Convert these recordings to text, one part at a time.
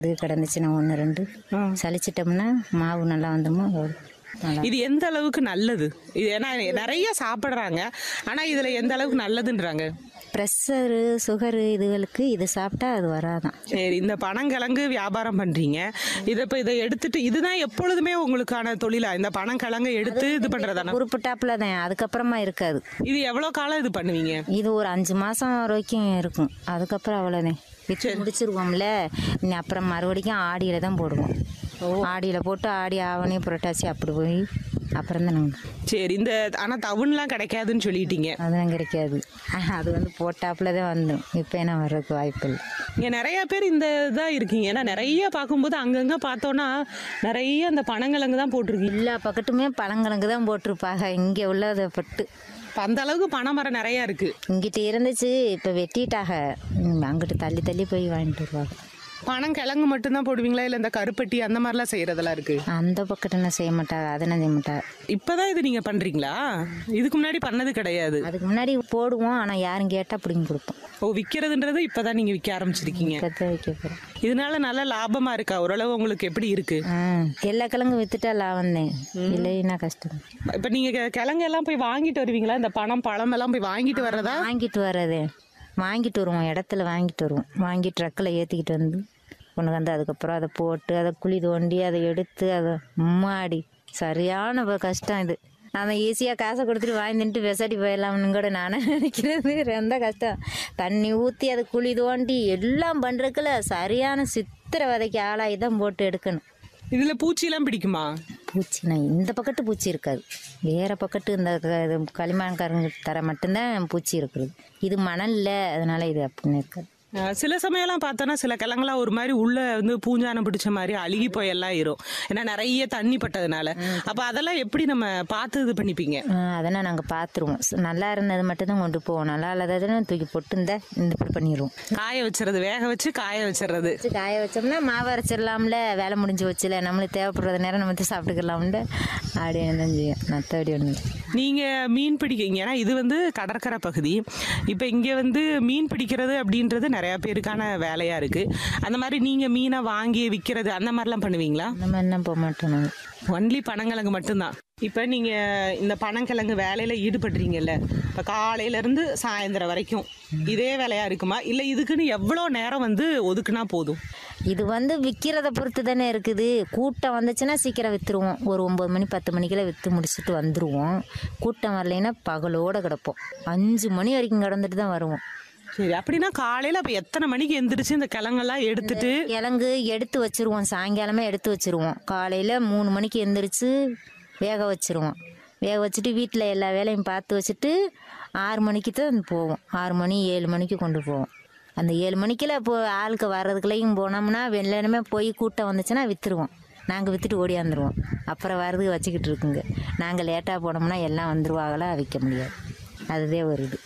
இது கிடந்துச்சுன்னா ஒன்று ரெண்டு சலிச்சிட்டோம்னா மாவு நல்லா வந்துமோ நல்லா இது எந்த அளவுக்கு நல்லது இது ஏன்னா நிறைய சாப்பிடுறாங்க ஆனா இதுல எந்த அளவுக்கு நல்லதுன்றாங்க ப்ரெஷரு சுகரு இதுகளுக்கு இது சாப்பிட்டா அது வராதான் சரி இந்த பனங்கிழங்கு வியாபாரம் பண்றீங்க இதை இப்போ இதை எடுத்துட்டு இதுதான் எப்பொழுதுமே உங்களுக்கான தொழிலா இந்த பனங்கிழங்கு எடுத்து இது பண்றதானா உருப்பிட்டாப்புல தான் அதுக்கப்புறமா இருக்காது இது எவ்வளவு காலம் இது பண்ணுவீங்க இது ஒரு அஞ்சு மாதம் வரைக்கும் இருக்கும் அதுக்கப்புறம் அவ்வளோதான் விற்று முடிச்சிருவோம்ல இனி அப்புறம் மறுபடிக்கும் ஆடியில் தான் போடுவோம் ஆடியில் போட்டு ஆடி ஆவணி புரட்டாசி அப்படி போய் அப்புறம் தான் நாங்கள் சரி இந்த ஆனா தவுன்லாம் கிடைக்காதுன்னு சொல்லிட்டீங்க அதெல்லாம் கிடைக்காது அது வந்து போட்டாப்புல தான் வந்துடும் இப்போ என்ன வர்றதுக்கு வாய்ப்பு இல்லை இங்க நிறைய பேர் இந்த இதா இருக்கீங்க ஏன்னா நிறைய பார்க்கும்போது அங்கங்க பார்த்தோன்னா நிறைய அந்த பனங்கிழங்கு தான் போட்டிருக்கீங்க எல்லா பக்கத்துமே பழங்கிழங்கு தான் போட்டிருப்பாங்க இங்கே உள்ளதை பட்டு இப்ப அந்த அளவுக்கு பனை மரம் நிறைய இருக்கு இங்கிட்ட இருந்துச்சு இப்போ வெட்டிட்டாக ம், அங்கிட்டு தள்ளி தள்ளி போய் வாங்கிட்டு வருவாங்க பனங்கிழங்கு மட்டும்தான் போடுவீங்களா இல்ல இந்த கருப்பட்டி அந்த மாதிரிலாம் செய்யறதெல்லாம் இருக்கு அந்த பக்கத்துல செய்ய மாட்டாங்க அதெல்லாம் செய்ய மாட்டாங்க இப்பதான் இது நீங்க பண்றீங்களா இதுக்கு முன்னாடி பண்ணது கிடையாது அதுக்கு முன்னாடி போடுவோம் ஆனால் யாரும் கேட்டால் பிடிங்கி கொடுப்போம் ஓ விக்கிறதுன்றது இப்பதான் நீங்க விற்க ஆரம்பிச்சிருக்கீங்க கற்று வைக்க போகிறோம் இதனால நல்ல லாபமா இருக்கா ஓரளவு உங்களுக்கு எப்படி இருக்கு ஆ எல்லா கிழங்கும் வித்துட்டா லாபம் தான் இல்லைன்னா கஷ்டம் இப்ப நீங்க கெ- கிழங்கு எல்லாம் போய் வாங்கிட்டு வருவீங்களா இந்த பணம் பழம் எல்லாம் போய் வாங்கிட்டு வர்றதா வாங்கிட்டு வர்றது வாங்கிட்டு வருவோம் இடத்துல வாங்கிட்டு வருவோம் வாங்கி ட்ரக்கில் ஏற்றிக்கிட்டு வந்து கொண்டு வந்து அதுக்கப்புறம் அதை போட்டு அதை குழி தோண்டி அதை எடுத்து அதை மாடி சரியான ஒரு கஷ்டம் இது நம்ம ஈஸியாக காசை கொடுத்துட்டு வாங்கி தின்ட்டு விசாடி போயிடலாம்னு கூட நானே நினைக்கிறது ரொம்ப கஷ்டம் தண்ணி ஊற்றி அதை குழி தோண்டி எல்லாம் பண்ணுறதுக்குள்ள சரியான சித்திரவதைக்கு ஆளாகி தான் போட்டு எடுக்கணும் இதுல பூச்சி எல்லாம் பிடிக்குமா பூச்சினா இந்த பக்கத்து பூச்சி இருக்காது வேற பக்கத்து இந்த க- இது களிமண்காரங்க தர மட்டும்தான் பூச்சி இருக்குது இது மணல்ல அதனால இது அப்படின்னு இருக்காது அஹ் சில சமயம்லாம் பார்த்தோன்னா சில கிழங்குலாம் ஒரு மாதிரி உள்ள வந்து பூஞ்சானம் பிடிச்ச மாதிரி அழுகி போய் எல்லாம் இரும் ஏன்னா நிறைய தண்ணி பட்டதுனால அப்ப அதெல்லாம் எப்படி நம்ம பார்த்து இது பண்ணிப்பீங்க ஆஹ் அதெல்லாம் நாங்கள் பார்த்துருவோம் ஸ் நல்லா இருந்தது மட்டும்தான் கொண்டு போவோம் நல்லா இல்லாததுன்னு தூக்கி போட்டு இந்த இந்த இப்படி பண்ணிடுவோம் காய வச்சுறது வேக வச்சு காய வச்சிடுறது வச்சு காய வச்சோம்னா மாவு அரைச்சிடலாம்ல வேலை முடிஞ்சு வச்சுல நம்மளுக்கு தேவைப்படுறது நேரம் நம்ம வந்து சாப்பிட்டுக்கலாம்ல அப்படின்னு தான் செய்யும் மற்றபடி ஒன்று நீங்க மீன் பிடிக்கீங்க ஏன்னா இது வந்து கடற்கரை பகுதி இப்போ இங்க வந்து மீன் பிடிக்கிறது அப்படின்றது நிறைய பேருக்கான வேலையா இருக்கு அந்த மாதிரி நீங்க மீனை வாங்கி விற்கிறது அந்த மாதிரிலாம் பண்ணுவீங்களா அந்த மாதிரிலாம் போக மாட்டோம் நாங்கள் ஒன்லி பனங்கிழங்கு மட்டும்தான் இப்போ நீங்க இந்த பனங்கிழங்கு வேலையில ஈடுபடுறீங்கல்ல இப்போ காலையில இருந்து சாயந்தரம் வரைக்கும் இதே வேலையா இருக்குமா இல்லை இதுக்குன்னு எவ்வளோ நேரம் வந்து ஒதுக்குனா போதும் இது வந்து விற்கிறத பொறுத்து தானே இருக்குது கூட்டம் வந்துச்சுன்னா சீக்கிரம் விற்றுருவோம் ஒரு ஒம்பது மணி பத்து மணிக்கெல்லாம் விற்று முடிச்சுட்டு வந்துடுவோம் கூட்டம் வரலைன்னா பகலோட கிடப்போம் அஞ்சு மணி வரைக்கும் கிடந்துட்டு தான் வருவோம் சரி அப்படின்னா காலையில அப்போ எத்தனை மணிக்கு எந்திரிச்சு இந்த கிழங்கெல்லாம் எடுத்துட்டு கிழங்கு எடுத்து வச்சிருவோம் சாயங்காலமே எடுத்து வச்சிருவோம் காலையில் மூணு மணிக்கு எந்திரிச்சு வேக வச்சிருவோம் வேக வச்சுட்டு வீட்டில் எல்லா வேலையும் பார்த்து வச்சுட்டு ஆறு மணிக்கு தான் போவோம் ஆறு மணி ஏழு மணிக்கு கொண்டு போவோம் அந்த ஏழு மணிக்கெல்லாம் இப்போ ஆளுக்கு வர்றதுக்குள்ளேயும் போனோம்னா வெள்ளனமே போய் கூட்டம் வந்துச்சுன்னா விற்றுருவோம் நாங்கள் விற்றுட்டு ஓடியாந்துருவோம் அப்புறம் வர்றதுக்கு வச்சுக்கிட்டு இருக்குங்க நாங்கள் லேட்டாக போனோம்னா எல்லாம் வந்துருவாங்களா விற்க முடியாது அதுதே ஒரு இது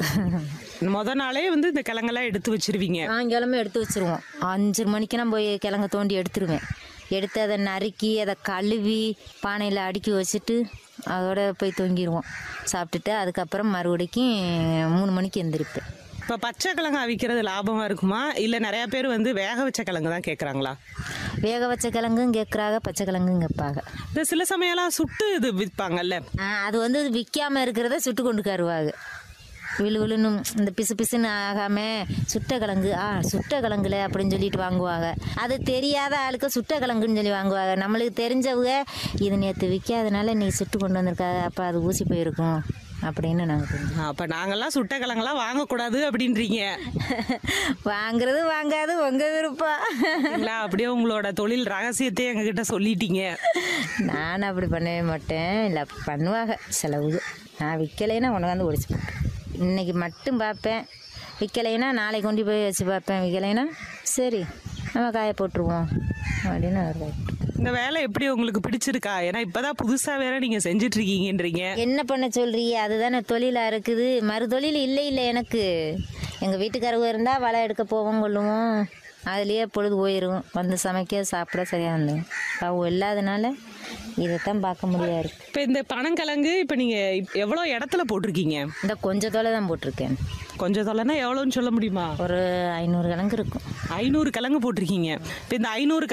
முத நாளே வந்து இந்த கிழங்கெல்லாம் எடுத்து வச்சிருவீங்க சாயங்காலமே எடுத்து வச்சிருவோம் அஞ்சு மணிக்கெல்லாம் போய் கிழங்க தோண்டி எடுத்துருவேன் எடுத்து அதை நறுக்கி அதை கழுவி பானையில் அடுக்கி வச்சுட்டு அதோட போய் தொங்கிடுவோம் சாப்பிட்டுட்டு அதுக்கப்புறம் மறுபடிக்கும் மூணு மணிக்கு எந்திரிப்பேன் இப்போ பச்சை கிழங்கு அவிக்கிறது லாபமா இருக்குமா இல்லை நிறைய பேர் வந்து வேக வச்ச கிழங்கு தான் கேட்குறாங்களா வேக வச்ச கிழங்கும் கேட்குறாங்க பச்சை கிழங்கும் கேட்பாங்க இந்த சில சமயம்லாம் சுட்டு இது விற்பாங்கல்ல ஆ, அது வந்து விற்காம இருக்கிறத சுட்டு கொண்டு கருவாங்க விழு விழுன்னு இந்த பிசு பிசுன்னு ஆகாம சுட்ட கிழங்கு ஆ சுட்ட கிழங்குல அப்படின்னு சொல்லிட்டு வாங்குவாங்க அது தெரியாத ஆளுக்கு சுட்ட கிழங்குன்னு சொல்லி வாங்குவாங்க நம்மளுக்கு தெரிஞ்சவங்க இது நேற்று விற்காதனால நீ சுட்டு கொண்டு வந்திருக்காங்க அப்போ அது ஊசி போயிருக்கும் அப்படின்னு நாங்கள் தெரிஞ்சோம் அப்போ நாங்கெல்லாம் சுட்ட கிழங்கெல்லாம் வாங்கக்கூடாது அப்படின்றீங்க வாங்குறது வாங்காது உங்க விருப்பம் இல்லைங்களா? அப்படியே உங்களோட தொழில் ரகசியத்தை எங்ககிட்ட சொல்லிட்டீங்க நான் அப்படி பண்ணவே மாட்டேன் இல்லை அப்படி பண்ணுவாங்க செலவு நான் விற்கலைன்னா உனக்கு ஒடிச்சு போட்டேன் இன்னைக்கு மட்டும் பார்ப்பேன் விற்கலைன்னா நாளைக்கு கொண்டு போய் வச்சு பார்ப்பேன் விற்கலைன்னா சரி நம்ம காய போட்டுருவோம் அப்படின்னு ஒரு இந்த வேலை எப்படி உங்களுக்கு பிடிச்சிருக்கா ஏன்னா இப்பதான் புதுசா வேற நீங்க செஞ்சுட்டு இருக்கீங்கன்றீங்க என்ன பண்ண சொல்றீங்க அதுதானே தொழிலாக இருக்குது மறு தொழில் இல்லை இல்லை எனக்கு எங்கள் வீட்டுக்காரங்க இருந்தால் வலை எடுக்க போவோம் கொள்ளுவோம் அதுலேயே பொழுது போயிடும் வந்து சமைக்க சாப்பிட சரியாக இருந்தது அவங்க இல்லாதனால இதைத்தான் பார்க்க முடியாது இருக்கு இப்போ இந்த பனங்கிழங்கு இப்போ நீங்கள் எவ்வளோ இடத்துல போட்டிருக்கீங்க இந்த கொஞ்ச தொலை தான் போட்டிருக்கேன் கொஞ்சம் தொலைனா எவ்வளோன்னு சொல்ல முடியுமா ஒரு ஐநூறு கிழங்கு இருக்கும் ஐநூறு கிழங்கு போட்டிருக்கீங்க இப்போ இந்த ஐநூறு